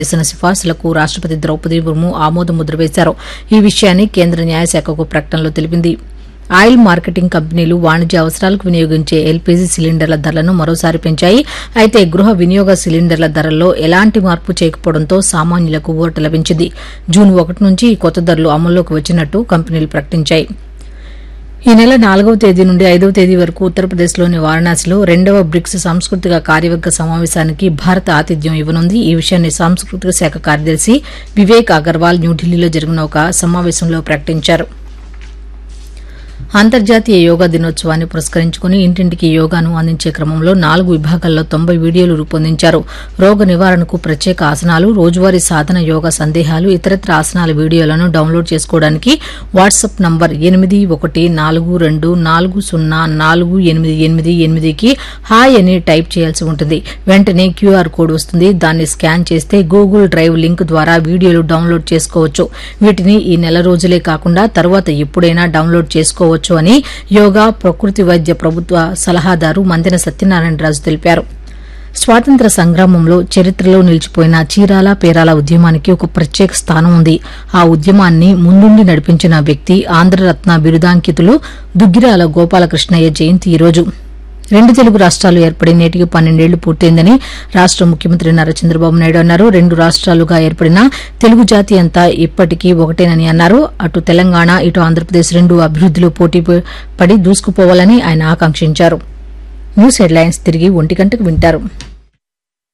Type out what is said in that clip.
చేసిన సిఫార్సులకు రాష్టపతి ద్రౌపది ముర్ము ఆమోద ముద్ర వేశారు ఈ విషయాన్ని కేంద్ర న్యాయశాఖకు ప్రకటనలో తెలిపింది ఆయిల్ మార్కెటింగ్ కంపెనీలు వాణిజ్య అవసరాలకు వినియోగించే ఎల్పీజీ సిలిండర్ల ధరలను మరోసారి పెంచాయి అయితే గృహ వినియోగ సిలిండర్ల ధరల్లో ఎలాంటి మార్పు చేయకపోవడంతో సామాన్యులకు ఊరట లభించింది జూన్ ఒకటి నుంచి ఈ కొత్త ధరలు అమల్లోకి వచ్చినట్టు కంపెనీలు ప్రకటించాయి ఈ నెల నాలుగవ తేదీ నుండి ఐదవ తేదీ వరకు ఉత్తరప్రదేశ్లోని వారణాసిలో రెండవ బ్రిక్స్ సాంస్కృతిక కార్యవర్గ సమావేశానికి భారత ఆతిథ్యం ఇవ్వనుంది ఈ విషయాన్ని సాంస్కృతిక శాఖ కార్యదర్శి వివేక్ అగర్వాల్ న్యూఢిల్లీలో జరిగిన ఒక సమావేశంలో ప్రకటించారు అంతర్జాతీయ యోగా దినోత్సవాన్ని పురస్కరించుకుని ఇంటింటికి యోగాను అందించే క్రమంలో నాలుగు విభాగాల్లో తొంభై వీడియోలు రూపొందించారు రోగ నివారణకు ప్రత్యేక ఆసనాలు రోజువారీ సాధన యోగా సందేహాలు ఇతరత్ర ఆసనాల వీడియోలను డౌన్లోడ్ చేసుకోవడానికి వాట్సాప్ నంబర్ ఎనిమిది ఒకటి నాలుగు రెండు నాలుగు సున్నా నాలుగు ఎనిమిది ఎనిమిది ఎనిమిదికి హాయ్ అని టైప్ చేయాల్సి ఉంటుంది వెంటనే క్యూఆర్ కోడ్ వస్తుంది దాన్ని స్కాన్ చేస్తే గూగుల్ డ్రైవ్ లింక్ ద్వారా వీడియోలు డౌన్లోడ్ చేసుకోవచ్చు వీటిని ఈ నెల రోజులే కాకుండా తరువాత ఎప్పుడైనా డౌన్లోడ్ చేసుకోవచ్చు అని యోగా ప్రకృతి వైద్య ప్రభుత్వ సలహాదారు మందెన సత్యనారాయణరాజు తెలిపారు స్వాతంత్ర సంగ్రామంలో చరిత్రలో నిలిచిపోయిన చీరాల పేరాల ఉద్యమానికి ఒక ప్రత్యేక స్థానం ఉంది ఆ ఉద్యమాన్ని ముందుండి నడిపించిన వ్యక్తి ఆంధ్రరత్న బిరుదాంకితులు దుగ్గిరాల గోపాలకృష్ణయ్య జయంతి ఈరోజు రెండు తెలుగు రాష్ట్రాలు ఏర్పడి నేటికి పన్నెండేళ్లు పూర్తయిందని రాష్ట ముఖ్యమంత్రి నారా చంద్రబాబు నాయుడు అన్నారు రెండు రాష్ట్రాలుగా ఏర్పడిన తెలుగు జాతి అంతా ఇప్పటికీ ఒకటేనని అన్నారు అటు తెలంగాణ ఇటు ఆంధ్రప్రదేశ్ రెండు అభివృద్దిలో పోటీ పడి దూసుకుపోవాలని ఆయన ఆకాంక్షించారు న్యూస్ హెడ్లైన్స్ తిరిగి ఒంటి గంటకు వింటారు